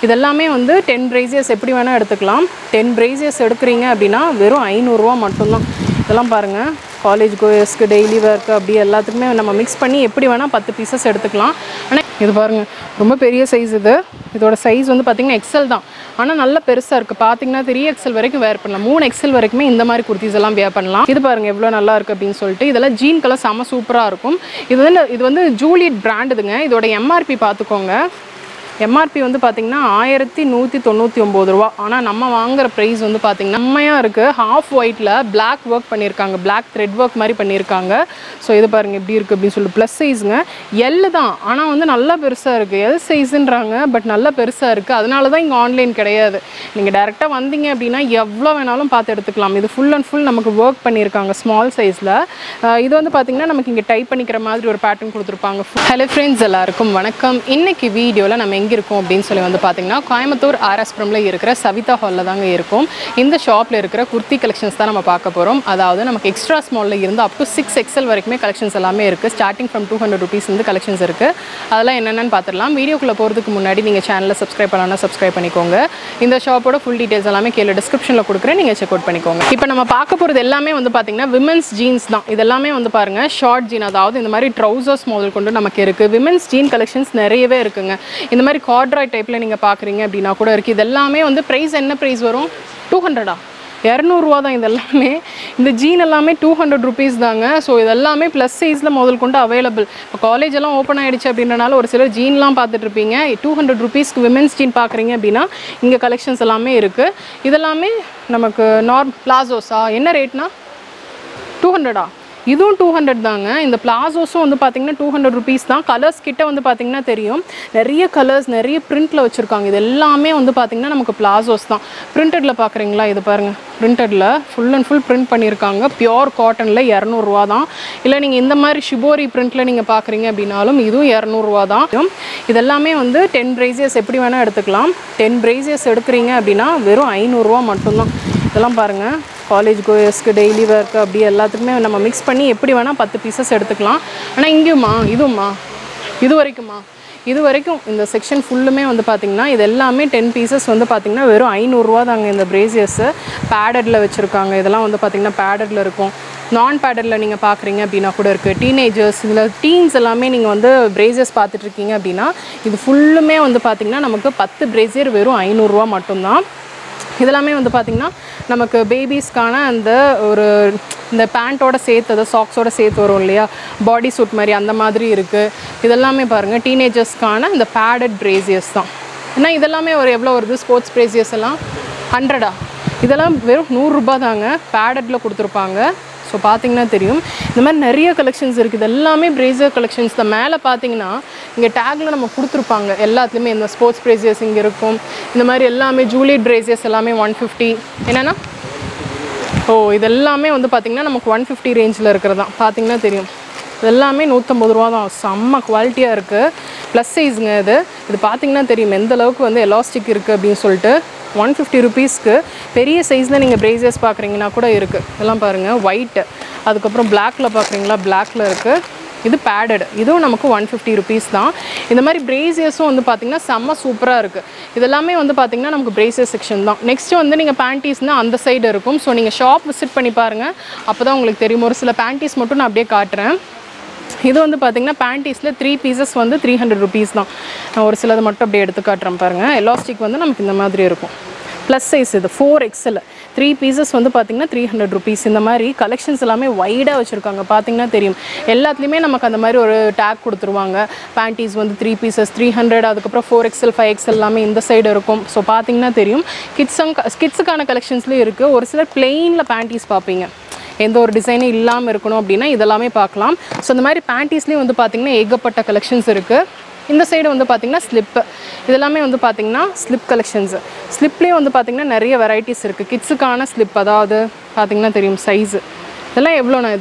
இதெல்லாமே வந்து ten brassieres எப்படி வேணால் எடுத்துக்கலாம் டென் பிரேசியர்ஸ் எடுக்கிறீங்க அப்படின்னா வெறும் ஐநூறுரூவா மட்டும்தான் இதெல்லாம் பாருங்கள் காலேஜ் கோயர்ஸ்க்கு டெய்லி ஒர்க்கு அப்படி எல்லாத்துக்குமே நம்ம மிக்ஸ் பண்ணி எப்படி வேணால் பத்து பீசஸ் எடுத்துக்கலாம் ஆனால் இது பாருங்கள் ரொம்ப பெரிய சைஸ் இது இதோட சைஸ் வந்து பார்த்திங்கன்னா எக்ஸல் தான் ஆனால் நல்ல பெருசாக இருக்குது பார்த்தீங்கன்னா த்ரீ எக்ஸல் வரைக்கும் வேர் பண்ணலாம் மூணு எக்ஸல் வரைக்குமே இந்த மாதிரி குர்த்திஸ் எல்லாம் வேர் பண்ணலாம் இது பாருங்கள் எவ்வளோ நல்லா இருக்குது அப்படின்னு சொல்லிட்டு இதெல்லாம் ஜீன் கலர் செம சூப்பராக இருக்கும் இது வந்து இது வந்து ஜூலியட் பிராண்டுதுங்க இதோட எம்ஆர்பி பார்த்துக்கோங்க எம்ஆர்பி வந்து பார்த்திங்கன்னா ஆயிரத்தி நூற்றி தொண்ணூற்றி ஒம்பது ரூபா ஆனால் நம்ம வாங்குற ப்ரைஸ் வந்து பார்த்திங்கன்னா செம்மையாக இருக்குது ஹாஃப் ஒயிட்டில் Black ஒர்க் பண்ணியிருக்காங்க Black த்ரெட் ஒர்க் மாதிரி பண்ணியிருக்காங்க ஸோ இது பாருங்கள் எப்படி இருக்குது அப்படின்னு சொல்லிட்டு ப்ளஸ் சைஸுங்க எல் தான் ஆனால் வந்து நல்லா பெருசாக இருக்குது எல் சைஸுன்றாங்க பட் நல்லா பெருசாக இருக்குது அதனால தான் இங்கே ஆன்லைன் கிடையாது நீங்கள் டேரெக்டாக வந்தீங்க அப்படின்னா எவ்வளோ வேணாலும் பார்த்து எடுத்துக்கலாம் இது ஃபுல் அண்ட் ஃபுல் நமக்கு ஒர்க் பண்ணியிருக்காங்க ஸ்மால் சைஸில் இது வந்து பார்த்திங்கன்னா நமக்கு இங்கே டைப் பண்ணிக்கிற மாதிரி ஒரு பேட்டர்ன் கொடுத்துருப்பாங்க ஹலோ ஃப்ரெண்ட்ஸ் எல்லாருக்கும் வணக்கம் இன்னைக்கு வீடியோவில் நம்ம எங்கே இருக்கோம் அப்படின்னு சொல்லி வந்து பார்த்தீங்கன்னா கோயம்புத்தூர் ஆர்எஸ்புரமில் இருக்கிற சவிதா ஹாலில் தாங்க இருக்கும் இந்த ஷாப்பில் இருக்கிற குர்த்தி கலெக்ஷன்ஸ் தான் நம்ம பார்க்க போகிறோம் அதாவது நமக்கு எக்ஸ்ட்ரா ஸ்மாலில் இருந்து அப் டு சிக்ஸ் எக்ஸல் வரைக்குமே கலெக்ஷன்ஸ் எல்லாமே இருக்குது starting from two hundred rupees இருந்து கலெக்ஷன்ஸ் இருக்குது அதெல்லாம் என்னென்னு பார்த்துடலாம் வீடியோக்குள்ளே போகிறதுக்கு முன்னாடி நீங்கள் சேனலை சப்ஸ்கிரைப் பண்ணலாம் சப்ஸ்கிரைப் பண்ணிக்கோங்க இந்த ஷாப்போட ஃபுல் டீட்டெயில்ஸ் எல்லாமே கீழே டிஸ்கிரிப்ஷனில் கொடுக்குறேன் நீங்கள் செக் அவுட் பண்ணிக்கோங்க இப்போ நம்ம பார்க்க போகிறது எல்லாமே வந்து பார்த்தீங்கன்னா விமன்ஸ் ஜீன்ஸ் தான் இதெல்லாமே வந்து பாருங்கள் ஷார்ட் ஜீன் அதாவது இந்த மாதிரி ட்ரௌசர்ஸ் மாடல் கொண்டு நமக்கு இருக்குது விமன்ஸ் ஜீன் கலெக்ஷன்ஸ் நிறையவே இருக்குங்க இந்த மாதிரி கார்ட்ராய் டைப்பில் நீங்கள் பார்க்குறீங்க அப்படின்னா கூட இருக்குது இது எல்லாமே வந்து ப்ரைஸ் என்ன ப்ரைஸ் வரும் டூ ஹண்ட்ரடா இரநூறுவா தான் இது எல்லாமே இந்த ஜீன் எல்லாமே டூ ஹண்ட்ரட் ருபீஸ் தாங்க ஸோ இது எல்லாமே ப்ளஸ் சைஸில் முதல் கொண்டு அவைலபிள் இப்போ காலேஜ் எல்லாம் ஓப்பன் ஆயிடுச்சு அப்படின்றனால ஒரு சிலர் ஜீன்லாம் பார்த்துட்டு இருப்பீங்க டூ ஹண்ட்ரட் ருபீஸ்க்கு விமென்ஸ் ஜீன் பார்க்குறீங்க அப்படின்னா இங்கே கலெக்ஷன்ஸ் எல்லாமே இருக்குது இதெல்லாமே நமக்கு நார்ம் பிளாசோஸா என்ன ரேட்னா டூ ஹண்ட்ரடா இதுவும் டூ ஹண்ட்ரட் தாங்க இந்த பிளாசோஸும் வந்து பார்த்தீங்கன்னா டூ ஹண்ட்ரட் ருபீஸ் தான் கலர்ஸ் கிட்ட வந்து பார்த்தீங்கன்னா தெரியும் நிறைய கலர்ஸ் நிறைய பிரிண்டில் வச்சுருக்காங்க இது எல்லாமே வந்து பார்த்தீங்கன்னா நமக்கு பிளாசோஸ் தான் பிரிண்டடில் பார்க்குறீங்களா இது பாருங்கள் பிரிண்டடில் ஃபுல் அண்ட் ஃபுல் பிரிண்ட் பண்ணியிருக்காங்க பியோர் காட்டனில் இரநூறுவா தான் இல்லை நீங்கள் இந்த மாதிரி ஷிபோரி பிரிண்ட்டில் நீங்கள் பார்க்குறீங்க அப்படின்னாலும் இதுவும் இரநூறுவா தான் இதெல்லாமே வந்து டென் பிரேசியர்ஸ் எப்படி வேணால் எடுத்துக்கலாம் டென் பிரேசியர்ஸ் எடுக்கிறீங்க அப்படின்னா வெறும் ஐநூறுரூவா மட்டும்தான் இதெல்லாம் பாருங்கள் காலேஜ் கோயர்ஸ்க்கு டெய்லி ஒர்க்கு அப்படி எல்லாத்துக்குமே நம்ம மிக்ஸ் பண்ணி எப்படி வேணால் பத்து பீசஸ் எடுத்துக்கலாம் ஆனால் இங்கேயுமா இதுவுமா இது வரைக்குமா இது வரைக்கும் இந்த செக்ஷன் ஃபுல்லுமே வந்து பார்த்திங்கன்னா இது எல்லாமே டென் பீசஸ் வந்து பார்த்திங்கன்னா வெறும் ஐநூறுரூவா தாங்க இந்த பிரேசியர்ஸு பேடடில் வச்சுருக்காங்க இதெல்லாம் வந்து பார்த்திங்கன்னா பேடடில் இருக்கும் நான் பேடடில் நீங்கள் பார்க்குறீங்க அப்படின்னா கூட இருக்குது டீனேஜர்ஸ் இதில் டீன்ஸ் எல்லாமே நீங்கள் வந்து பிரேசியர்ஸ் பார்த்துட்ருக்கீங்க அப்படின்னா இது ஃபுல்லுமே வந்து பார்த்திங்கன்னா நமக்கு பத்து பிரேசியர் வெறும் ஐநூறுரூவா மட்டும்தான் இதெல்லாமே வந்து பார்த்திங்கன்னா நமக்கு பேபிஸ்க்கான அந்த ஒரு இந்த பேண்ட்டோட சேர்த்து அதை சாக்ஸோட சேர்த்து வரும் இல்லையா பாடி சூட் மாதிரி அந்த மாதிரி இருக்குது இதெல்லாமே பாருங்கள் டீனேஜர்ஸ்க்கான இந்த பேடட் பிரேசியர்ஸ் தான் ஏன்னா இதெல்லாமே ஒரு எவ்வளோ வருது ஸ்போர்ட்ஸ் பிரேசியர்ஸ் எல்லாம் ஹண்ட்ரடா இதெல்லாம் வெறும் நூறுரூபா தாங்க பேடட்டில் கொடுத்துருப்பாங்க ஸோ பார்த்தீங்கன்னா தெரியும் இந்த மாதிரி நிறைய கலெக்ஷன்ஸ் இருக்குது இது எல்லாமே பிரேசர் கலெக்ஷன்ஸ் தான் மேலே பார்த்தீங்கன்னா இங்கே டேக்கில் நம்ம கொடுத்துருப்பாங்க எல்லாத்துலேயுமே இந்த ஸ்போர்ட்ஸ் பிரேசியர்ஸ் இங்கே இருக்கும் இந்த மாதிரி எல்லாமே ஜூலியட் பிரேசியர்ஸ் எல்லாமே ஒன் ஃபிஃப்டி என்னென்னா ஓ இது எல்லாமே வந்து பார்த்திங்கன்னா நமக்கு ஒன் ஃபிஃப்டி ரேஞ்சில் இருக்கிறது தான் பார்த்தீங்கன்னா தெரியும் இது எல்லாமே நூற்றம்பது ரூபா தான் செம்ம குவாலிட்டியாக இருக்குது ப்ளஸ் சைஸுங்க இது இது பார்த்தீங்கன்னா தெரியும் எந்த அளவுக்கு வந்து எலாஸ்டிக் இருக்குது அப்படின்னு சொல்லிட்டு ஒன் ஃபிஃப்டி ருபீஸ்க்கு பெரிய சைஸில் நீங்கள் பிரேசர்ஸ் பார்க்குறீங்கன்னா கூட இருக்குது இதெல்லாம் பாருங்கள் ஒயிட்டு அதுக்கப்புறம் பிளாக்ல பார்க்குறீங்களா பிளாக்ல இருக்குது இது பேடட் இதுவும் நமக்கு ஒன் ஃபிஃப்டி ருபீஸ் தான் இந்த மாதிரி பிரேசியர்ஸும் வந்து பார்த்திங்கன்னா செம்ம சூப்பராக இருக்குது இதெல்லாமே வந்து பார்த்திங்கன்னா நமக்கு பிரேசியர் செக்ஷன் தான் நெக்ஸ்ட்டு வந்து நீங்கள் பேண்டீஸ்னால் அந்த சைடு இருக்கும் ஸோ நீங்கள் ஷாப் விசிட் பண்ணி பாருங்கள் அப்போ தான் உங்களுக்கு தெரியும் ஒரு சில பேண்டீஸ் மட்டும் நான் அப்படியே காட்டுறேன் இது வந்து பார்த்திங்கன்னா பேண்டீஸில் த்ரீ பீசஸ் வந்து த்ரீ ஹண்ட்ரட் ருபீஸ் தான் நான் ஒரு சிலது மட்டும் அப்படியே எடுத்து காட்டுறேன் பாருங்கள் எலாஸ்டிக் வந்து நமக்கு இந்த மாதிரி இருக்கும் ப்ளஸ் சைஸ் இது ஃபோர் எக்ஸல் த்ரீ பீசஸ் வந்து பார்த்திங்கன்னா த்ரீ ஹண்ட்ரட் ருபீஸ் இந்த மாதிரி கலெக்ஷன்ஸ் எல்லாமே வைடாக வச்சுருக்காங்க பார்த்தீங்கன்னா தெரியும் எல்லாத்துலேயுமே நமக்கு அந்த மாதிரி ஒரு டேக் கொடுத்துருவாங்க பேண்டீஸ் வந்து த்ரீ பீசஸ் த்ரீ ஹண்ட்ரட் அதுக்கப்புறம் ஃபோர் எக்ஸல் ஃபைவ் எக்ஸல் எல்லாமே இந்த சைடு இருக்கும் ஸோ பார்த்தீங்கன்னா தெரியும் கிட்ஸங் கிட்ஸுக்கான கலெக்ஷன்ஸ்லேயும் இருக்குது ஒரு சிலர் பிளெயினில் பேண்டீஸ் பார்ப்பீங்க எந்த ஒரு டிசைனும் இல்லாமல் இருக்கணும் அப்படின்னா இதெல்லாமே பார்க்கலாம் ஸோ இந்த மாதிரி பேண்டீஸ்லேயும் வந்து பார்த்திங்கன்னா ஏகப்பட்ட கலெக்ஷன்ஸ் இருக்குது இந்த சைடு வந்து பார்த்திங்கன்னா ஸ்லிப்பு இதெல்லாமே வந்து பார்த்திங்கன்னா ஸ்லிப் கலெக்ஷன்ஸு ஸ்லிப்லேயும் வந்து பார்த்திங்கன்னா நிறைய வெரைட்டிஸ் இருக்குது கிட்ஸுக்கான ஸ்லிப் அதாவது பார்த்திங்கன்னா தெரியும் சைஸு இதெல்லாம் எவ்வளோண்ணா இது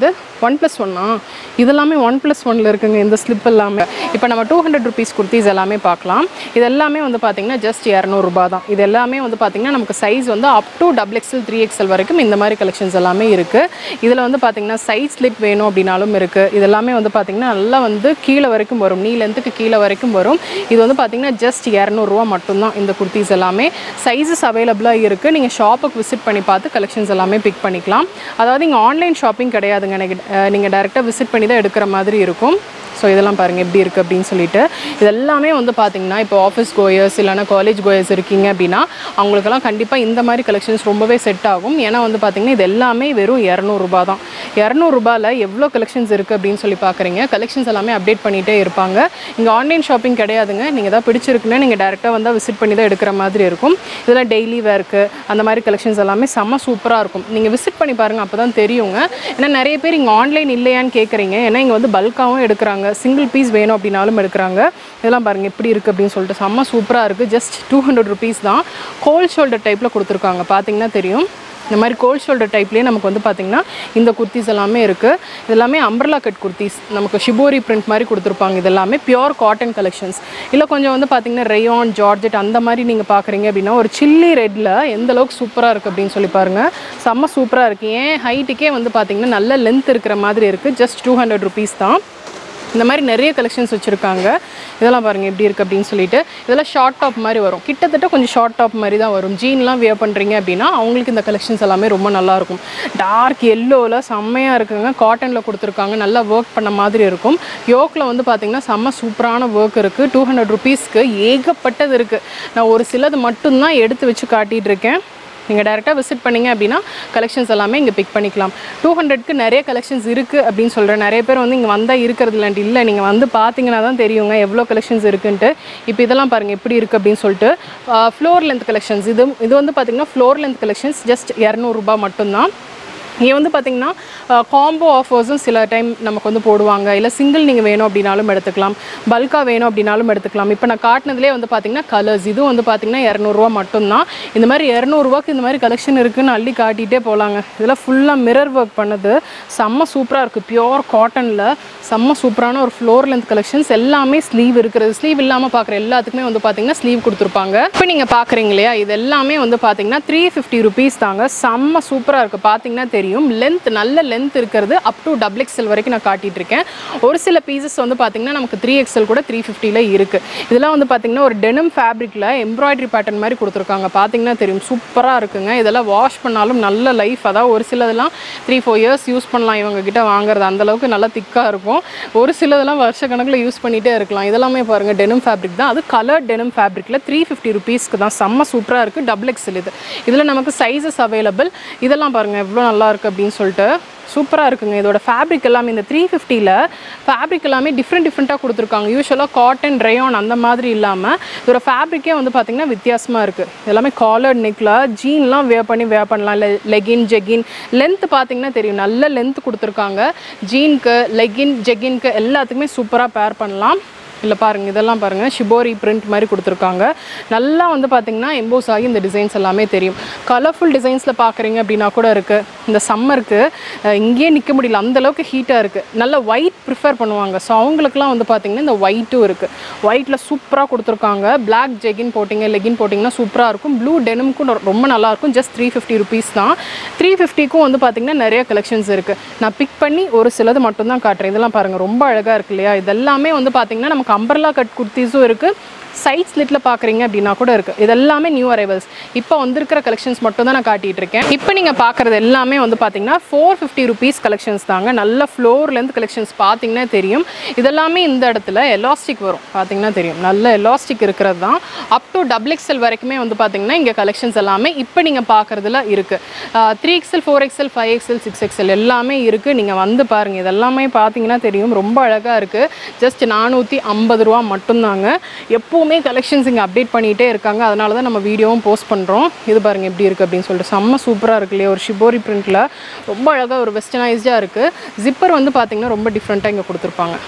ஒன் ப்ளஸ் ஒன்னா இதெல்லாமே ஒன் ப்ளஸ் ஒனில் இருக்குங்க இந்த ஸ்லிப் எல்லாமே இப்போ நம்ம டூ ஹண்ட்ரட் ருபீஸ் குர்த்திஸ் எல்லாமே பார்க்கலாம் இது எல்லாமே வந்து பார்த்தீங்கன்னா ஜஸ்ட் இரநூறுபா தான் இது எல்லாமே வந்து பார்த்தீங்கன்னா நமக்கு சைஸ் வந்து up to double XL three XL வரைக்கும் இந்த மாதிரி கலெக்ஷன்ஸ் எல்லாமே இருக்குது இதில் வந்து பார்த்தீங்கன்னா சைஸ் ஸ்லிப் வேணும் அப்படின்னாலும் இருக்குது இது எல்லாமே வந்து பார்த்தீங்கன்னா நல்லா வந்து கீழே வரைக்கும் வரும் நீ லென்த்துக்கு கீழே வரைக்கும் வரும் இது வந்து பார்த்தீங்கன்னா ஜஸ்ட் இரநூறுவா மட்டும்தான் இந்த குர்த்திஸ் எல்லாமே சைஸஸ் அவைலபிளாக இருக்குது நீங்கள் ஷாப்புக்கு விசிட் பண்ணி பார்த்து கலெக்ஷன்ஸ் எல்லாமே பிக் பண்ணிக்கலாம் அதாவது இங்கே ஆன்லைன் ஷாப்பிங் கிடையாதுங்க எனக்கு நீங்கள் டேரெக்டாக விசிட் பண்ணி தான் எடுக்கிற மாதிரி இருக்கும் ஸோ இதெல்லாம் பாருங்கள் எப்படி இருக்குது அப்படின்னு சொல்லிட்டு இது எல்லாமே வந்து பார்த்தீங்கன்னா இப்போ ஆஃபீஸ் கோயர்ஸ் இல்லைனா காலேஜ் கோயர்ஸ் இருக்கீங்க அப்படின்னா அவங்களுக்கெல்லாம் கண்டிப்பாக இந்த மாதிரி கலெக்ஷன்ஸ் ரொம்பவே செட் ஆகும் ஏன்னா வந்து பார்த்தீங்கன்னா இது எல்லாமே வெறும் இரநூறுபா தான் இரநூறுபாவில் எவ்வளோ கலெக்ஷன்ஸ் இருக்குது அப்படின்னு சொல்லி பார்க்குறீங்க கலெக்ஷன்ஸ் எல்லாமே அப்டேட் பண்ணிகிட்டே இருப்பாங்க இங்கே ஆன்லைன் ஷாப்பிங் கிடையாதுங்க நீங்கள் தான் பிடிச்சிருக்குன்னா நீங்கள் டேரெக்டாக வந்தால் விசிட் பண்ணி தான் எடுக்கிற மாதிரி இருக்கும் இதெல்லாம் டெய்லி வேர்க்கு அந்த மாதிரி கலெக்ஷன்ஸ் எல்லாமே செம்ம சூப்பராக இருக்கும் நீங்கள் விசிட் பண்ணி பாருங்கள் அப்போ தான் தெரியுங்க ஏன்னா நிறைய பேர் இங்கே ஆன்லைன் இல்லையான்னு கேட்குறீங்க ஏன்னா இங்கே வந்து பல்காகவும் எடுக்கிறாங்க சிங்கிள் பீஸ் வேணும் அப்படின்னாலும் எடுக்கிறாங்க இதெல்லாம் பாருங்கள் எப்படி இருக்குது அப்படின்னு சொல்லிட்டு செம்ம சூப்பராக இருக்குது ஜஸ்ட் டூ ஹண்ட்ரட் ருபீஸ் தான் கோல் ஷோல்டர் டைப்பில் கொடுத்துருக்காங்க பார்த்தீங்கன்னா தெரியும் இந்த மாதிரி கோல் ஷோல்டர் டைப்லேயே நமக்கு வந்து பார்த்திங்கன்னா இந்த குர்த்திஸ் எல்லாமே இருக்குது இது எல்லாமே அம்பர்லா கட் குர்த்திஸ் நமக்கு ஷிபோரி பிரிண்ட் மாதிரி கொடுத்துருப்பாங்க இது எல்லாமே பியோர் காட்டன் கலெக்ஷன்ஸ் இல்லை கொஞ்சம் வந்து பார்த்திங்கன்னா ரேயான் ஜார்ஜெட் அந்த மாதிரி நீங்கள் பார்க்குறீங்க அப்படின்னா ஒரு சில்லி ரெட்டில் எந்த அளவுக்கு சூப்பராக இருக்குது அப்படின்னு சொல்லி பாருங்கள் செம்ம சூப்பராக இருக்குது ஏன் ஹைட்டுக்கே வந்து பார்த்திங்கன்னா நல்ல லென்த் இருக்கிற மாதிரி இருக்குது ஜஸ்ட் டூ ஹண்ட்ரட் ருபீஸ் தான் இந்த மாதிரி நிறைய கலெக்ஷன்ஸ் வச்சுருக்காங்க இதெல்லாம் பாருங்கள் எப்படி இருக்குது அப்படின்னு சொல்லிட்டு இதெல்லாம் ஷார்ட் டாப் மாதிரி வரும் கிட்டத்தட்ட கொஞ்சம் ஷார்ட் டாப் மாதிரி தான் வரும் ஜீன்லாம் வியர் பண்ணுறீங்க அப்படின்னா அவங்களுக்கு இந்த கலெக்ஷன்ஸ் எல்லாமே ரொம்ப நல்லாயிருக்கும் டார்க் எல்லோவில் செம்மையாக இருக்குங்க காட்டனில் கொடுத்துருக்காங்க நல்லா ஒர்க் பண்ண மாதிரி இருக்கும் யோக்கில் வந்து பார்த்திங்கன்னா செம்ம சூப்பரான ஒர்க் இருக்குது டூ ஹண்ட்ரட் ருபீஸ்க்கு ஏகப்பட்டது இருக்குது நான் ஒரு சிலது மட்டும்தான் எடுத்து வச்சு காட்டிகிட்டு இருக்கேன் நீங்கள் டேரெக்டாக விசிட் பண்ணீங்க அப்படின்னா கலெக்ஷன்ஸ் எல்லாமே இங்கே பிக் பண்ணிக்கலாம் டூ ஹண்ட்ரட்க்கு நிறைய கலெக்ஷன்ஸ் இருக்குது அப்படின்னு சொல்கிறேன் நிறைய பேர் வந்து இங்கே வந்தால் இருக்கிறது இல்லாண்டி இல்லை நீங்கள் வந்து பார்த்தீங்கன்னா தான் தெரியுங்க எவ்வளோ கலெக்ஷன்ஸ் இருக்குன்ட்டு இப்போ இதெல்லாம் பாருங்கள் எப்படி இருக்குது அப்படின்னு சொல்லிட்டு ஃப்ளோர் லென்த் கலெக்ஷன்ஸ் இது இது வந்து பார்த்திங்கன்னா ஃப்ளோர் லென்த் கலெக்ஷன்ஸ் ஜஸ்ட் இரநூறுபா மட்டும்தான் இங்கே வந்து பார்த்திங்கன்னா காம்போ ஆஃபர்ஸும் சில டைம் நமக்கு வந்து போடுவாங்க இல்லை சிங்கிள் நீங்கள் வேணும் அப்படின்னாலும் எடுத்துக்கலாம் பல்காக வேணும் அப்படின்னாலும் எடுத்துக்கலாம் இப்போ நான் காட்டினதுலேயே வந்து பார்த்திங்கன்னா கலர்ஸ் இதுவும் வந்து பார்த்திங்கன்னா இரநூறுவா மட்டும்தான் இந்த மாதிரி இரநூறுவாக்கு இந்த மாதிரி கலெக்ஷன் இருக்குன்னு அள்ளி காட்டிகிட்டே போகலாங்க இதெல்லாம் ஃபுல்லாக மிரர் ஒர்க் பண்ணது செம்ம சூப்பராக இருக்குது பியோர் காட்டனில் செம்ம சூப்பரான ஒரு ஃப்ளோர் லென்த் கலெக்ஷன்ஸ் எல்லாமே ஸ்லீவ் இருக்கிறது ஸ்லீவ் இல்லாமல் பார்க்குற எல்லாத்துக்குமே வந்து பார்த்திங்கன்னா ஸ்லீவ் கொடுத்துருப்பாங்க இப்போ நீங்கள் பார்க்குறீங்க இல்லையா இது எல்லாமே வந்து பார்த்திங்கன்னா த்ரீ ஃபிஃப்டி ருபீஸ் தாங்க செம்ம சூப்பராக இருக்குது பார்த்தீங்கன்னா தெரியும் லென்த் நல்ல லென்த் இருக்கிறது அப் டு டபுள் எக்ஸ்எல் வரைக்கும் நான் காட்டிட்டு இருக்கேன் ஒரு சில பீசஸ் வந்து பார்த்திங்கன்னா நமக்கு த்ரீ எக்ஸ்எல் கூட த்ரீ ஃபிஃப்டியில் இருக்குது இதெல்லாம் வந்து பார்த்திங்கன்னா ஒரு டெனம் ஃபேப்ரிக்கில் எம்ப்ராய்டரி பேட்டர்ன் மாதிரி கொடுத்துருக்காங்க பார்த்தீங்கன்னா தெரியும் சூப்பராக இருக்குங்க இதெல்லாம் வாஷ் பண்ணாலும் நல்ல லைஃப் அதாவது ஒரு சிலதெல்லாம் த்ரீ ஃபோர் இயர்ஸ் யூஸ் பண்ணலாம் இவங்க கிட்ட வாங்குறது அந்த அளவுக்கு நல்லா திக்காக இருக்கும் ஒரு சிலதெல்லாம் வருஷ கணக்கில் யூஸ் பண்ணிகிட்டே இருக்கலாம் இதெல்லாமே பாருங்கள் டெனம் ஃபேப்ரிக் தான் அது கலர் டெனம் ஃபேப்ரிக்கில் த்ரீ ஃபிஃப்டி ருபீஸ்க்கு தான் செம்ம சூப்பராக இருக்குது டபுள் எக்ஸ்எல் இது இதில் நமக்கு சைஸஸ் அவைலபிள் இதெல்லாம் பாருங்கள் எவ்வளோ நல்லா இருக்குது அப்படின்னு சொல்லிட்டு சூப்பராக இருக்குங்க இதோட ஃபேப்ரிக் எல்லாமே இந்த த்ரீ ஃபிஃப்டியில் ஃபேப்ரிக் எல்லாமே டிஃப்ரெண்ட் டிஃப்ரெண்ட்டாக கொடுத்துருக்காங்க யூஸ்வலாக காட்டன் ரேயான் அந்த மாதிரி இல்லாமல் இதோட ஃபேப்ரிக்கே வந்து பார்த்திங்கன்னா வித்தியாசமாக இருக்குது எல்லாமே காலர் நெக்கில் ஜீன்லாம் வேர் பண்ணி வேர் பண்ணலாம் இல்லை லெகின் ஜெகின் லென்த் பார்த்தீங்கன்னா தெரியும் நல்ல லென்த் கொடுத்துருக்காங்க ஜீனுக்கு லெகின் ஜெகின்க்கு எல்லாத்துக்குமே சூப்பராக பேர் பண்ணலாம் இல்லை பாருங்கள் இதெல்லாம் பாருங்கள் ஷிபோரி பிரிண்ட் மாதிரி கொடுத்துருக்காங்க நல்லா வந்து பார்த்திங்கன்னா எம்போஸ் ஆகி இந்த டிசைன்ஸ் எல்லாமே தெரியும் கலர்ஃபுல் டிசைன்ஸில் பார்க்குறீங்க அப்படின்னா கூட இருக்குது இந்த சம்மருக்கு இங்கேயே நிற்க முடியல அந்த அளவுக்கு ஹீட்டாக இருக்குது நல்ல ஒயிட் ப்ரிஃபர் பண்ணுவாங்க ஸோ அவங்களுக்குலாம் வந்து பார்த்திங்கன்னா இந்த ஒயிட்டும் இருக்குது ஒயிட்டில் சூப்பராக கொடுத்துருக்காங்க பிளாக் ஜெகின் போட்டிங்க லெகின் போட்டிங்கன்னா சூப்பராக இருக்கும் ப்ளூ டெனிமுக்கும் ரொம்ப நல்லாயிருக்கும் ஜஸ்ட் த்ரீ ஃபிஃப்டி ருபீஸ் தான் த்ரீ ஃபிஃப்டிக்கும் வந்து பார்த்திங்கன்னா நிறைய கலெக்ஷன்ஸ் இருக்குது நான் பிக் பண்ணி ஒரு சிலது மட்டும்தான் காட்டுறேன் இதெல்லாம் பாருங்கள் ரொம்ப அழகாக இருக்கு இல்லையா இதெல்லாமே வந்து பார்த்திங்கன்னா நமக்கு அம்பர்லா கட் குர்த்திஸும் இருக்குது சைட் ஸ்லிட்டில் பார்க்குறீங்க அப்படின்னா கூட இருக்குது இது எல்லாமே நியூ அரைவல்ஸ் இப்போ வந்திருக்கிற கலெக்ஷன்ஸ் மட்டும் தான் நான் காட்டிகிட்டு இருக்கேன் இப்போ நீங்கள் பார்க்குறது எல்லாமே வந்து பார்த்தீங்கன்னா ஃபோர் ஃபிஃப்டி ருபீஸ் கலெக்ஷன்ஸ் தாங்க நல்ல ஃப்ளோர்லேருந்து கலெக்ஷன்ஸ் பார்த்தீங்கன்னா தெரியும் இதெல்லாமே இந்த இடத்துல எலாஸ்டிக் வரும் பார்த்தீங்கன்னா தெரியும் நல்ல எலாஸ்டிக் இருக்கிறது தான் அப் டு டபுள் எக்ஸ்எல் வரைக்குமே வந்து பார்த்தீங்கன்னா இங்கே கலெக்ஷன்ஸ் எல்லாமே இப்போ நீங்கள் பார்க்குறதுல இருக்குது three XL four XL five XL six XL எல்லாமே இருக்குது நீங்கள் வந்து பாருங்கள் இதெல்லாமே பார்த்தீங்கன்னா தெரியும் ரொம்ப அழகாக இருக்குது ஜஸ்ட் நானூற்றி ஐம்பது ரூபா மட்டும்தாங்க எப்போ எப்போவுமே கலெக்ஷன்ஸ் இங்கே அப்டேட் பண்ணிகிட்டே இருக்காங்க அதனால தான் நம்ம வீடியோவும் போஸ்ட் பண்ணுறோம் இது பாருங்கள் எப்படி இருக்குது அப்படின்னு சொல்லிட்டு செம்ம சூப்பராக இருக்கு இல்லையா ஒரு ஷிபோரி பிரிண்ட்டில் ரொம்ப அழகாக ஒரு வெஸ்டர்னைஸ்டாக இருக்குது ஜிப்பர் வந்து பார்த்திங்கன்னா ரொம்ப டிஃப்ரெண்ட்டாக இங்கே கொடுத்துருப்பாங்க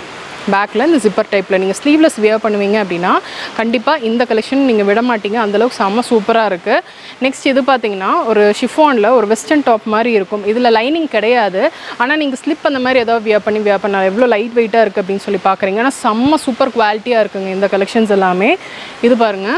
பேக்கில் இந்த ஜிப்பர் டைப்பில் நீங்கள் ஸ்லீவ்லெஸ் வியர் பண்ணுவீங்க அப்படின்னா கண்டிப்பாக இந்த கலெக்ஷன் நீங்கள் விட மாட்டீங்க அந்தளவுக்கு செம்ம சூப்பராக இருக்குது நெக்ஸ்ட் இது பார்த்தீங்கன்னா ஒரு ஷிஃபானில் ஒரு வெஸ்டர்ன் டாப் மாதிரி இருக்கும் இதில் லைனிங் கிடையாது ஆனால் நீங்கள் ஸ்லிப் அந்த மாதிரி ஏதாவது வியர் பண்ணி வியர் பண்ணலாம் எவ்வளோ லைட் வெயிட்டாக இருக்குது அப்படின்னு சொல்லி பார்க்குறீங்க ஆனால் செம்ம சூப்பர் குவாலிட்டியாக இருக்குங்க இந்த கலெக்ஷன்ஸ் எல்லாமே இது பாருங்கள்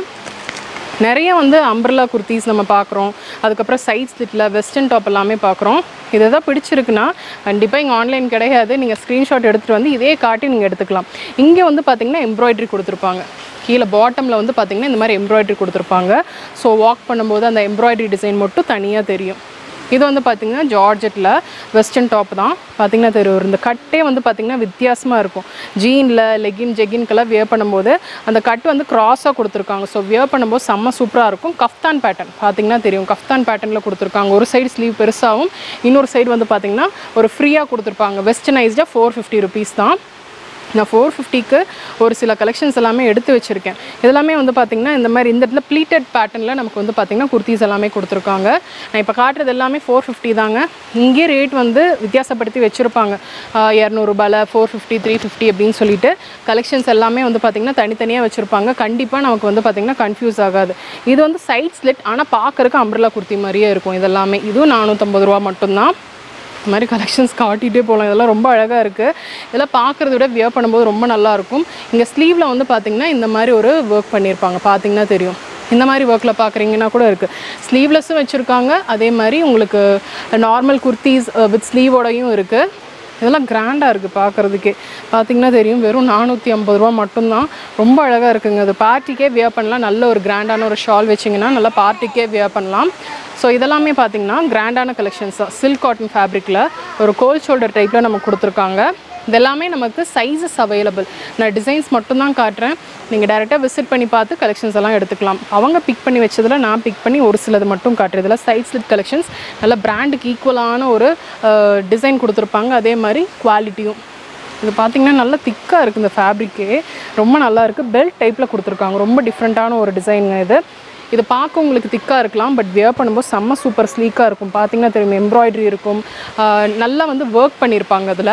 நிறைய வந்து அம்ப்ரல்லா குர்த்திஸ் நம்ம பார்க்குறோம் அதுக்கப்புறம் சைட் ஸ்லிட்டில் வெஸ்டர்ன் டாப் எல்லாமே பார்க்குறோம் இது எதாவது பிடிச்சிருக்குன்னா கண்டிப்பாக இங்கே ஆன்லைன் கிடையாது நீங்கள் ஸ்க்ரீன்ஷாட் எடுத்துகிட்டு வந்து இதே காட்டி நீங்கள் எடுத்துக்கலாம் இங்கே வந்து பார்த்தீங்கன்னா எம்ப்ராய்டரி கொடுத்துருப்பாங்க கீழே பாட்டமில் வந்து பார்த்தீங்கன்னா இந்த மாதிரி எம்ப்ராய்டரி கொடுத்துருப்பாங்க ஸோ வாக் பண்ணும்போது அந்த எம்ப்ராய்டரி டிசைன் மட்டும் தனியாக தெரியும் இது வந்து பார்த்தீங்கன்னா ஜார்ஜெட்டில் வெஸ்டர்ன் டாப் தான் பார்த்தீங்கன்னா தெரியும் இந்த கட்டே வந்து பார்த்தீங்கன்னா வித்தியாசமாக இருக்கும் ஜீனில் லெகின் ஜெகின்கெல்லாம் வியர் பண்ணும்போது அந்த கட் வந்து க்ராஸாக கொடுத்துருக்காங்க ஸோ வியர் பண்ணும்போது செம்ம சூப்பராக இருக்கும் கஃப்தான் பேட்டர்ன் பார்த்தீங்கன்னா தெரியும் கஃப்தான் பேட்டர்னில் கொடுத்துருக்காங்க ஒரு சைடு ஸ்லீவ் பெருசாகவும் இன்னொரு சைடு வந்து பார்த்தீங்கன்னா ஒரு ஃப்ரீயாக கொடுத்துருப்பாங்க வெஸ்டர்னைஸ்டாக ஃபோர் ஃபிஃப்டி ருபீஸ் தான் நான் ஃபோர் ஃபிஃப்டிக்கு ஒரு சில கலெக்ஷன்ஸ் எல்லாமே எடுத்து வச்சுருக்கேன் இதெல்லாமே வந்து பார்த்திங்கன்னா இந்த மாதிரி இந்த இடத்துல ப்ளீட்டட் பேட்டர்னில் நமக்கு வந்து பார்த்திங்கன்னா குர்த்திஸ் எல்லாமே கொடுத்துருக்காங்க நான் இப்போ காட்டுறது எல்லாமே ஃபோர் ஃபிஃப்டி தாங்க இங்கே ரேட் வந்து வித்தியாசப்படுத்தி வச்சுருப்பாங்க இரநூறுபாயில் ஃபோர் ஃபிஃப்டி த்ரீ ஃபிஃப்டி அப்படின்னு சொல்லிட்டு கலெக்ஷன்ஸ் எல்லாமே வந்து பார்த்திங்கன்னா தனித்தனியாக வச்சுருப்பாங்க கண்டிப்பாக நமக்கு வந்து பார்த்திங்கன்னா கன்ஃபியூஸ் ஆகாது இது வந்து சைட் ஸ்லிட் ஆனால் பார்க்குறக்கு அம்ப்ரலா குர்த்தி மாதிரியே இருக்கும் இதெல்லாமே இதுவும் நானூற்றம்பது ரூபா மட்டும்தான் இந்த மாதிரி கலெக்ஷன்ஸ் காட்டிகிட்டே போகலாம் இதெல்லாம் ரொம்ப அழகாக இருக்குது இதெல்லாம் பார்க்குறத விட வியர் பண்ணும்போது ரொம்ப நல்லாயிருக்கும் இங்கே ஸ்லீவில் வந்து பார்த்திங்கன்னா இந்த மாதிரி ஒரு ஒர்க் பண்ணியிருப்பாங்க பார்த்தீங்கன்னா தெரியும் இந்த மாதிரி ஒர்க்கில் பார்க்குறீங்கன்னா கூட இருக்குது ஸ்லீவ்லெஸ்ஸும் வச்சுருக்காங்க அதே மாதிரி உங்களுக்கு நார்மல் குர்த்திஸ் வித் ஸ்லீவோடையும் இருக்குது இதெல்லாம் கிராண்டாக இருக்குது பார்க்குறதுக்கே பார்த்தீங்கன்னா தெரியும் வெறும் நானூற்றி ஐம்பது ரூபா மட்டும்தான் ரொம்ப அழகாக இருக்குங்க அது பார்ட்டிக்கே வியர் பண்ணலாம் நல்ல ஒரு கிராண்டான ஒரு ஷால் வச்சிங்கன்னா நல்லா பார்ட்டிக்கே வியர் பண்ணலாம் ஸோ இதெல்லாமே பார்த்தீங்கன்னா கிராண்டான கலெக்ஷன்ஸ் தான் சில்க் காட்டன் ஃபேப்ரிக்கில் ஒரு கோல் ஷோல்டர் டைப்பில் நமக்கு கொடுத்துருக்காங்க இதெல்லாமே நமக்கு சைஸஸ் அவைலபிள் நான் டிசைன்ஸ் மட்டும்தான் காட்டுறேன் நீங்கள் டேரெக்டாக விசிட் பண்ணி பார்த்து கலெக்ஷன்ஸ் எல்லாம் எடுத்துக்கலாம் அவங்க பிக் பண்ணி வச்சதில் நான் பிக் பண்ணி ஒரு சிலது மட்டும் காட்டுறேன் இதெல்லாம் சைட் ஸ்லிட் கலெக்ஷன்ஸ் நல்ல பிராண்டுக்கு ஈக்குவலான ஒரு டிசைன் கொடுத்துருப்பாங்க அதே மாதிரி குவாலிட்டியும் இது பார்த்தீங்கன்னா நல்லா திக்காக இருக்குது இந்த ஃபேப்ரிக்கே ரொம்ப நல்லா இருக்குது பெல்ட் டைப்பில் கொடுத்துருக்காங்க ரொம்ப டிஃப்ரெண்ட்டான ஒரு டிசைனுங்க இது இது பார்க்க உங்களுக்கு திக்காக இருக்கலாம் பட் வியர் பண்ணும்போது செம்ம சூப்பர் ஸ்லீக்காக இருக்கும் பார்த்தீங்கன்னா தெரியும் எம்ப்ராய்டரி இருக்கும் ஆஹ் நல்லா வந்து ஒர்க் பண்ணியிருப்பாங்க அதில்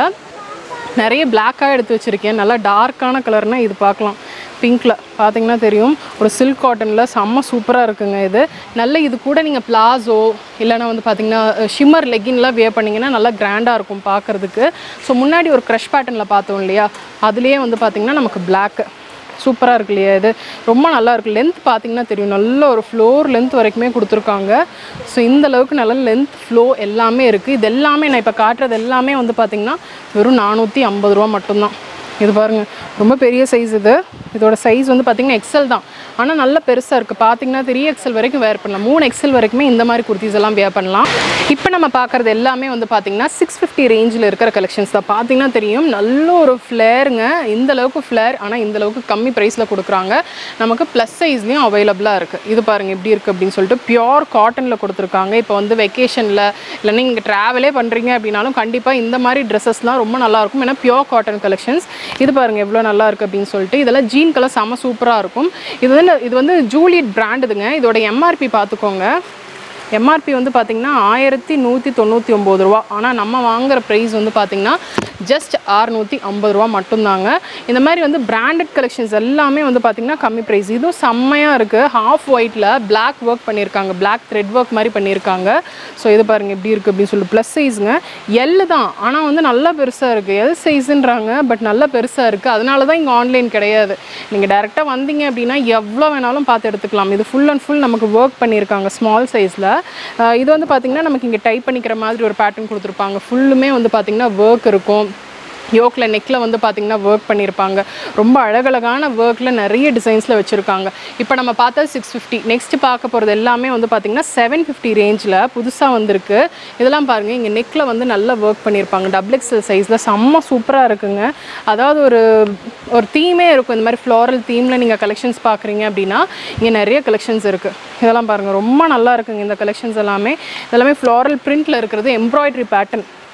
நிறைய பிளாக்காக எடுத்து வச்சுருக்கேன் நல்லா டார்க்கான கலர்னால் இது பார்க்கலாம் பிங்க்கில் பார்த்தீங்கன்னா தெரியும் ஒரு சில்க் காட்டனில் செம்ம சூப்பராக இருக்குங்க இது நல்ல இது கூட நீங்கள் பிளாசோ இல்லைன்னா வந்து பார்த்தீங்கன்னா ஷிம்மர் லெகின்லாம் வியர் பண்ணிங்கன்னா நல்லா கிராண்டாக இருக்கும் பார்க்குறதுக்கு ஸோ முன்னாடி ஒரு க்ரஷ் பேட்டர்னில் பார்த்தோம் இல்லையா அதுலேயே வந்து பார்த்திங்கன்னா நமக்கு பிளாக்கு சூப்பராக இருக்கு இல்லையா இது ரொம்ப நல்லா இருக்கு லென்த் பார்த்தீங்கன்னா தெரியும் நல்ல ஒரு ஃப்ளோர் லென்த் வரைக்குமே கொடுத்துருக்காங்க ஸோ இந்த அளவுக்கு நல்ல லென்த் ஃப்ளோ எல்லாமே இருக்குது இது எல்லாமே நான் இப்போ காட்டுறது எல்லாமே வந்து பார்த்திங்கன்னா வெறும் நானூற்றி ஐம்பது ரூபா மட்டும்தான் இது பாருங்கள் ரொம்ப பெரிய சைஸ் இது இதோட சைஸ் வந்து பார்த்திங்கன்னா எக்ஸல் தான் ஆனால் நல்ல பெருசாக இருக்குது பார்த்தீங்கன்னா த்ரீ எக்ஸல் வரைக்கும் வேர் பண்ணலாம் மூணு எக்ஸல் வரைக்குமே இந்த மாதிரி குர்த்திஸ் எல்லாம் வேர் பண்ணலாம் இப்போ நம்ம பார்க்குறது எல்லாமே வந்து பார்த்திங்கன்னா சிக்ஸ் ஃபிஃப்டி ரேஞ்சில் இருக்கிற கலெக்ஷன்ஸ் தான் பார்த்தீங்கன்னா தெரியும் நல்ல ஒரு ஃப்ளேருங்க இந்த அளவுக்கு ஃப்ளேர் ஆனால் இந்த அளவுக்கு கம்மி ப்ரைஸில் கொடுக்குறாங்க நமக்கு ப்ளஸ் சைஸ்லேயும் அவைலபிளாக இருக்குது இது பாருங்கள் எப்படி இருக்குது அப்படின்னு சொல்லிட்டு பியோர் காட்டனில் கொடுத்துருக்காங்க இப்போ வந்து வெக்கேஷனில் இல்லைன்னா நீங்கள் ட்ராவலே பண்ணுறீங்க அப்படின்னாலும் கண்டிப்பாக இந்த மாதிரி ட்ரெஸ்ஸஸ்லாம் ரொம்ப நல்லாயிருக்கும் ஏன்னா பியோர் காட்டன் கலெக்ஷன்ஸ் இது பாருங்கள் எவ்வளோ நல்லா இருக்குது அப்படின்னு சொல்லிட்டு இதெல்லாம் ஜீன் கலர் செம சூப்பராக இருக்கும் இது வந்து இது வந்து ஜூலியட் பிராண்டுதுங்க இதோட எம்ஆர்பி பார்த்துக்கோங்க எம்ஆர்பி வந்து பார்த்திங்கன்னா ஆயிரத்தி நூற்றி தொண்ணூற்றி ஒம்பது ரூபா ஆனால் நம்ம வாங்குற ப்ரைஸ் வந்து பார்த்திங்கன்னா ஜஸ்ட் அறுநூற்றி ஐம்பது ரூபா மட்டும்தாங்க இந்த மாதிரி வந்து பிராண்டட் கலெக்ஷன்ஸ் எல்லாமே வந்து பார்த்திங்கன்னா கம்மி ப்ரைஸ் இதுவும் செம்மையாக இருக்குது ஹாஃப் ஒயிட்டில் Black ஒர்க் பண்ணியிருக்காங்க Black த்ரெட் ஒர்க் மாதிரி பண்ணியிருக்காங்க ஸோ இது பாருங்கள் எப்படி இருக்குது அப்படின்னு சொல்லி ப்ளஸ் சைஸுங்க எல் தான் ஆனால் வந்து நல்லா பெருசாக இருக்குது எல் சைஸுன்றாங்க பட் நல்லா பெருசாக இருக்குது அதனால தான் இங்கே ஆன்லைன் கிடையாது நீங்கள் டேரெக்டாக வந்தீங்க அப்படின்னா எவ்வளோ வேணாலும் பார்த்து எடுத்துக்கலாம் இது ஃபுல் அண்ட் ஃபுல் நமக்கு ஒர்க் பண்ணியிருக்காங்க ஸ்மால் சைஸில் இது வந்து பார்த்திங்கன்னா நமக்கு இங்கே டைப் பண்ணிக்கிற மாதிரி ஒரு பேட்டர்ன் கொடுத்துருப்பாங்க ஃபுல்லுமே வந்து பார்த்திங்கன்னா ஒர்க் இருக்கும் யோக்கில் நெக்கில் வந்து பார்த்திங்கன்னா ஒர்க் பண்ணியிருப்பாங்க ரொம்ப அழகழகான ஒர்க்கில் நிறைய டிசைன்ஸில் வச்சுருக்காங்க இப்போ நம்ம பார்த்தா சிக்ஸ் ஃபிஃப்டி நெக்ஸ்ட் பார்க்க போகிறது எல்லாமே வந்து பார்த்திங்கன்னா செவன் ஃபிஃப்டி ரேஞ்சில் புதுசாக வந்திருக்கு இதெல்லாம் பாருங்கள் இங்கே நெக்கில் வந்து நல்லா ஒர்க் பண்ணியிருப்பாங்க டபுள் எக்ஸல் சைஸில் செம்ம சூப்பராக இருக்குங்க அதாவது ஒரு ஒரு தீமே இருக்கும் இந்த மாதிரி ஃப்ளாரல் தீமில் நீங்கள் கலெக்ஷன்ஸ் பார்க்குறீங்க அப்படின்னா இங்கே நிறைய கலெக்ஷன்ஸ் இருக்குது இதெல்லாம் பாருங்கள் ரொம்ப நல்லா இருக்குங்க இந்த கலெக்ஷன்ஸ் எல்லாமே இதெல்லாமே ஃப்ளாரல் பிரிண்டில் இருக்கிறது எம்ப்ராய்டரி பேட்டர்ன்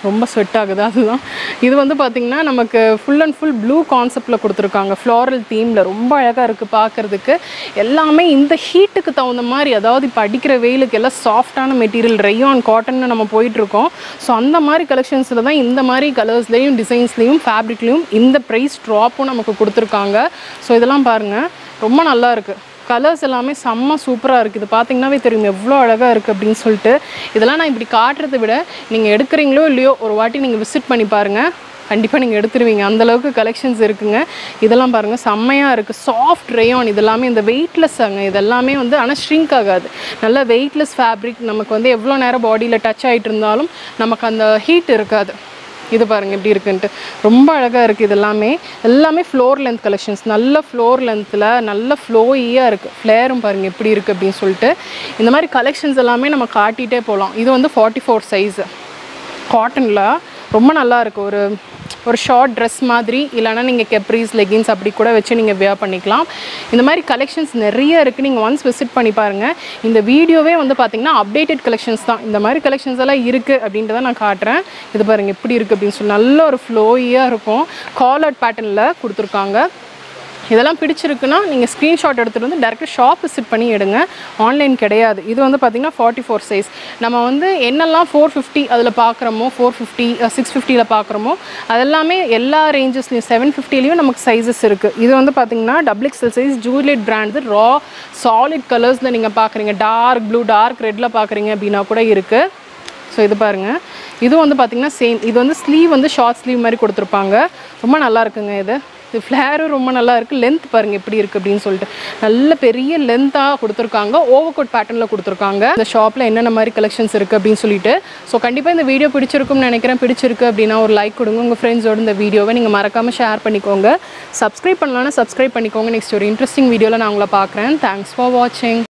ரொம்ப ஸ்வெட் ஆகுது அதுதான் இது வந்து பார்த்திங்கன்னா நமக்கு ஃபுல் அண்ட் ஃபுல் ப்ளூ கான்செப்டில் கொடுத்துருக்காங்க ஃப்ளாரல் தீமில் ரொம்ப அழகாக இருக்குது பார்க்குறதுக்கு எல்லாமே இந்த ஹீட்டுக்கு தகுந்த மாதிரி அதாவது இப்போ அடிக்கிற வெயிலுக்கு எல்லாம் சாஃப்டான மெட்டீரியல் ரெய்யான் காட்டன்னு நம்ம போயிட்டுருக்கோம் ஸோ அந்த மாதிரி கலெக்ஷன்ஸில் தான் இந்த மாதிரி கலர்ஸ்லேயும் டிசைன்ஸ்லேயும் ஃபேப்ரிக்லேயும் இந்த ப்ரைஸ் ட்ராப்பும் நமக்கு கொடுத்துருக்காங்க ஸோ இதெல்லாம் பாருங்கள் ரொம்ப நல்லா இருக்குது கலர்ஸ் எல்லாமே செம்ம சூப்பராக இருக்குது இது பார்த்தீங்கன்னாவே தெரியும் எவ்வளோ அழகாக இருக்குது அப்படின்னு சொல்லிட்டு இதெல்லாம் நான் இப்படி காட்டுறதை விட நீங்கள் எடுக்கிறீங்களோ இல்லையோ ஒரு வாட்டி நீங்கள் விசிட் பண்ணி பாருங்கள் கண்டிப்பாக நீங்கள் எடுத்துருவீங்க அந்தளவுக்கு கலெக்ஷன்ஸ் இருக்குங்க இதெல்லாம் பாருங்கள் செம்மையாக இருக்குது சாஃப்ட் ரேயான் இதெல்லாமே இந்த வெயிட்லெஸ் அங்க இதெல்லாமே வந்து ஆனால் ஷ்ரிங்க் ஆகாது நல்ல வெயிட்லெஸ் ஃபேப்ரிக் நமக்கு வந்து எவ்வளோ நேரம் பாடியில் டச் ஆகிட்டு இருந்தாலும் நமக்கு அந்த ஹீட் இருக்காது இது பாருங்கள் எப்படி இருக்குன்ட்டு ரொம்ப அழகாக இருக்குது இது எல்லாமே எல்லாமே ஃப்ளோர் லென்த் கலெக்ஷன்ஸ் நல்ல ஃப்ளோர் லென்த்தில் நல்ல ஃப்ளோயியாக இருக்குது ஃப்ளேரும் பாருங்கள் எப்படி இருக்குது அப்படின்னு சொல்லிட்டு இந்த மாதிரி கலெக்ஷன்ஸ் எல்லாமே நம்ம காட்டிகிட்டே போகலாம் இது வந்து ஃபார்ட்டி ஃபோர் சைஸு காட்டனில் ரொம்ப நல்லா இருக்குது ஒரு ஒரு ஷார்ட் ட்ரெஸ் மாதிரி இல்லைனா நீங்கள் கெப்ரீஸ் லெகின்ஸ் அப்படி கூட வச்சு நீங்கள் வியர் பண்ணிக்கலாம் இந்த மாதிரி கலெக்ஷன்ஸ் நிறைய இருக்குது நீங்கள் ஒன்ஸ் விசிட் பண்ணி பாருங்கள் இந்த வீடியோவே வந்து பார்த்திங்கன்னா அப்டேட்டட் கலெக்ஷன்ஸ் தான் இந்த மாதிரி கலெக்ஷன்ஸ் எல்லாம் இருக்குது அப்படின்றத நான் காட்டுறேன் இது பாருங்கள் எப்படி இருக்குது அப்படின்னு சொல்லி நல்ல ஒரு ஃப்ளோயியாக இருக்கும் காலர்ட் பேட்டர்னில் கொடுத்துருக்காங்க இதெல்லாம் பிடிச்சிருக்குன்னா நீங்கள் ஸ்க்ரீன்ஷாட் எடுத்துகிட்டு வந்து டேரெக்டாக ஷாப் விசிட் பண்ணி எடுங்க ஆன்லைன் கிடையாது இது வந்து பார்த்திங்கன்னா ஃபார்ட்டி ஃபோர் சைஸ் நம்ம வந்து என்னெல்லாம் ஃபோர் ஃபிஃப்டி அதில் பார்க்குறோமோ ஃபோர் ஃபிஃப்டி சிக்ஸ் ஃபிஃப்டியில் பார்க்குறோமோ அதெல்லாமே எல்லா ரேஞ்சஸ்லையும் செவன் ஃபிஃப்டிலையும் நமக்கு சைஸஸ் இருக்குது இது வந்து பார்த்திங்கன்னா double XL size Juliet brand ரா சாலிட் கலர்ஸில் நீங்கள் பார்க்குறீங்க டார்க் ப்ளூ டார்க் ரெட்டில் பார்க்குறீங்க அப்படின்னா கூட இருக்குது ஸோ இது பாருங்கள் இது வந்து பார்த்திங்கன்னா சேம் இது வந்து ஸ்லீவ் வந்து ஷார்ட் ஸ்லீவ் மாதிரி கொடுத்துருப்பாங்க ரொம்ப நல்லா இருக்குங்க இது இது ஃப்ளேரும் ரொம்ப நல்லா இருக்குது லென்த் பாருங்கள் எப்படி இருக்குது அப்படின்னு சொல்லிட்டு நல்ல பெரிய லென்த்தாக கொடுத்துருக்காங்க ஓவர் கோட் பேட்டர்னில் கொடுத்துருக்காங்க இந்த ஷாப்பில் என்னென்ன மாதிரி கலெக்ஷன்ஸ் இருக்குது அப்படின்னு சொல்லிட்டு ஸோ கண்டிப்பாக இந்த வீடியோ பிடிச்சிருக்கும்னு நினைக்கிறேன் பிடிச்சிருக்கு அப்படின்னா ஒரு லைக் கொடுங்க உங்கள் ஃப்ரெண்ட்ஸோட இந்த வீடியோவை நீங்கள் மறக்காமல் ஷேர் பண்ணிக்கோங்க சப்ஸ்கிரைப் பண்ணலாம்னா சப்ஸ்கிரைப் பண்ணிக்கோங்க நெக்ஸ்ட் ஒரு இன்ட்ரெஸ்டிங் வீடியோவில் நான் உங்களை பார்க்குறேன் தேங்க்ஸ் ஃபார் வாட்சிங்